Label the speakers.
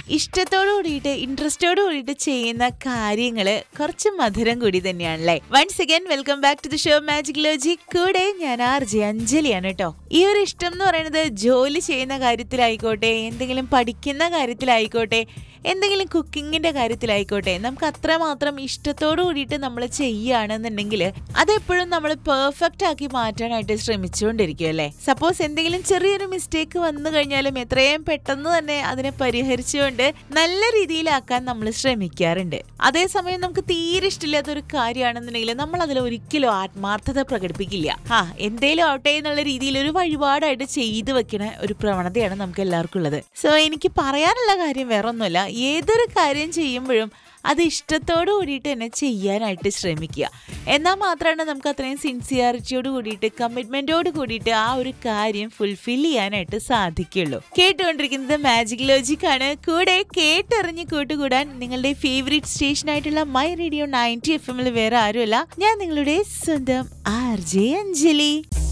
Speaker 1: ഇഷ്ടത്തോടു കൂടിയിട്ട് ഇൻട്രസ്റ്റോട് കൂടിയിട്ട് ചെയ്യുന്ന കാര്യങ്ങള് കുറച്ച് മധുരം കൂടി തന്നെയാണല്ലേ once again welcome back to the show magic ലോജി കൂടെ ഞാൻ ആർ ജെ അഞ്ജലിയാണ് കേട്ടോ ഈ ഒരു ഇഷ്ടം എന്ന് പറയുന്നത് ജോലി ചെയ്യുന്ന കാര്യത്തിലായിക്കോട്ടെ എന്തെങ്കിലും പഠിക്കുന്ന കാര്യത്തിലായിക്കോട്ടെ എന്തെങ്കിലും കുക്കിങ്ങിന്റെ കാര്യത്തിലായിക്കോട്ടെ നമുക്ക് അത്രമാത്രം ഇഷ്ടത്തോടു കൂടിയിട്ട് നമ്മൾ ചെയ്യുകയാണെന്നുണ്ടെങ്കിൽ അതെപ്പോഴും നമ്മൾ പെർഫെക്റ്റ് ആക്കി മാറ്റാനായിട്ട് ശ്രമിച്ചുകൊണ്ടിരിക്കും അല്ലേ സപ്പോസ് എന്തെങ്കിലും ചെറിയൊരു മിസ്റ്റേക്ക് വന്നു കഴിഞ്ഞാലും എത്രയും പെട്ടെന്ന് തന്നെ അതിനെ പരിഹരിച്ചുകൊണ്ട് നല്ല രീതിയിലാക്കാൻ നമ്മൾ ശ്രമിക്കാറുണ്ട് അതേസമയം നമുക്ക് തീരെ ഇഷ്ടമില്ലാത്ത ഒരു കാര്യമാണെന്നുണ്ടെങ്കിൽ നമ്മൾ അതിൽ ഒരിക്കലും ആത്മാർത്ഥത പ്രകടിപ്പിക്കില്ല ആ എന്തേലും ആവട്ടെ എന്നുള്ള രീതിയിൽ ഒരു വഴിപാടായിട്ട് ചെയ്തു വെക്കണ ഒരു പ്രവണതയാണ് നമുക്ക് എല്ലാവർക്കും ഉള്ളത് സോ എനിക്ക് പറയാനുള്ള കാര്യം വേറൊന്നുമല്ല ഏതൊരു കാര്യം ചെയ്യുമ്പോഴും അത് ഇഷ്ടത്തോടു കൂടിയിട്ട് തന്നെ ചെയ്യാനായിട്ട് ശ്രമിക്കുക എന്നാൽ മാത്രമാണ് നമുക്ക് അത്രയും സിൻസിയാരിറ്റിയോട് കൂടിയിട്ട് കമ്മിറ്റ്മെന്റോട് കൂടിയിട്ട് ആ ഒരു കാര്യം ഫുൾഫിൽ ചെയ്യാനായിട്ട് സാധിക്കുള്ളൂ കേട്ടുകൊണ്ടിരിക്കുന്നത് മാജിക് ലോജിക് ആണ് കൂടെ കേട്ടറിഞ്ഞ് കൂട്ടുകൂടാൻ നിങ്ങളുടെ ഫേവറേറ്റ് സ്റ്റേഷൻ ആയിട്ടുള്ള മൈ റേഡിയോ നയൻറ്റി എഫ് എമ്മിൽ വേറെ ആരുമല്ല ഞാൻ നിങ്ങളുടെ സ്വന്തം ആർ ജെ അഞ്ജലി